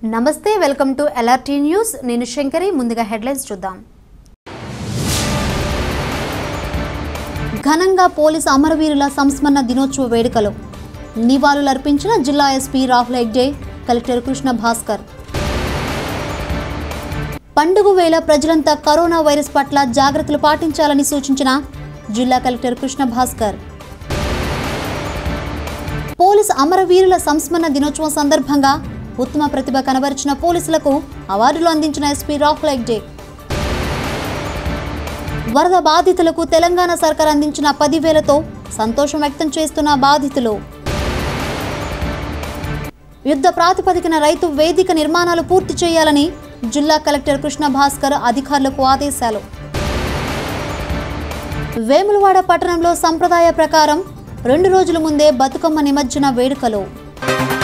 నమస్తే welcome to LRT news నేను శంకరి ముందుగా హెడ్లైన్స్ చూద్దాం ఘనంగా పోలీసు అమరవీరుల సంస్మరణ దినోత్సవ వేడుకలు నివాళులర్పించిన జిల్లా ఎస్పీ రాహుల్ హెగ్డే కలెక్టర్ కృష్ణ భాస్కర్ పండుగ వేళ ప్రజలంతా కరోనా వైరస్ పట్ల జాగ్రత్తలు పాటించాలని సూచించిన జిల్లా కలెక్టర్ కృష్ణ భాస్కర్ పోలీసు అమరవీరుల సంస్మరణ దినోత్సవం సందర్భంగా ఉత్తమ ప్రతిభ కనబరిచిన పోలీసులకు అవార్డులు అందించిన ఎస్పీ రాహుల్ హెగ్డే వరద బాధితులకు తెలంగాణ సర్కార్ అందించిన పదివేలతో సంతోషం వ్యక్తం చేస్తున్న బాధితులు యుద్ధ ప్రాతిపదికన రైతు వేదిక నిర్మాణాలు పూర్తి చేయాలని జిల్లా కలెక్టర్ కృష్ణ భాస్కర్ అధికారులకు ఆదేశాలు వేములవాడ పట్టణంలో సంప్రదాయ ప్రకారం రెండు రోజుల ముందే బతుకమ్మ నిమజ్జన వేడుకలు